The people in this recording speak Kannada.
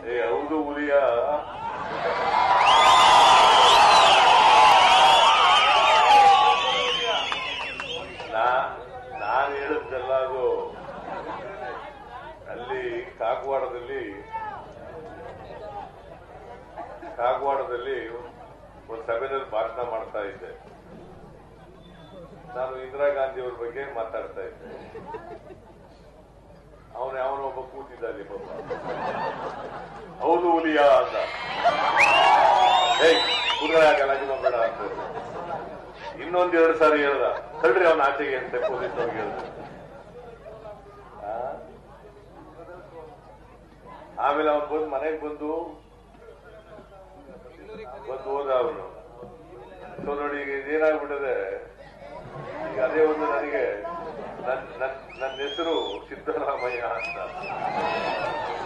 ಏ ಹೌದು ಹುಲಿಯ ನಾ ನಾನು ಹೇಳಿದ್ದೆಲ್ಲ ಅದು ಅಲ್ಲಿ ಕಾಗವಾಡದಲ್ಲಿ ಕಾಗವಾಡದಲ್ಲಿ ಒಂದು ಸಭೆಯಲ್ಲಿ ಭಾಷಣ ಮಾಡ್ತಾ ಇದ್ದೆ ನಾನು ಇಂದಿರಾ ಗಾಂಧಿ ಅವ್ರ ಬಗ್ಗೆ ಮಾತಾಡ್ತಾ ಇದ್ದೆ ಅವನು ಯಾವನೊಬ್ಬ ಕೂತಿದ್ದಾನೆ ಪಾಪ ಹೌದು ಹುಲಿಯ ಅಂತ ಏಯ್ ಕುದುರೆ ಗಲಾಟೆ ಮಾಡಬೇಡ ಅಂತ ಇನ್ನೊಂದ್ ಎರಡು ಸಾರಿ ಹೇಳ್ದ ತಳ್ರಿ ಅವನ ಆಚೆಗೆ ಅಂತ ಪೊಲೀಸ್ ಅವ್ರಿಗೆ ಹೇಳ್ದ ಆ? ಆಮೇಲೆ ಅವನು ಬಂದು ಮನೆಗೆ ಬಂದು ಬಂದು ಹೋದ ಅವನು ಸೊ ನೋಡಿ ಈಗ ಇದೇನಾಗ್ಬಿಟ್ಟಿದೆ ಈಗ ಅದೇ ಒಂದು ನನಗೆ ನನ್ನ ನನ್ನ ಹೆಸರು ಸಿದ್ದರಾಮಯ್ಯ ಅಂತ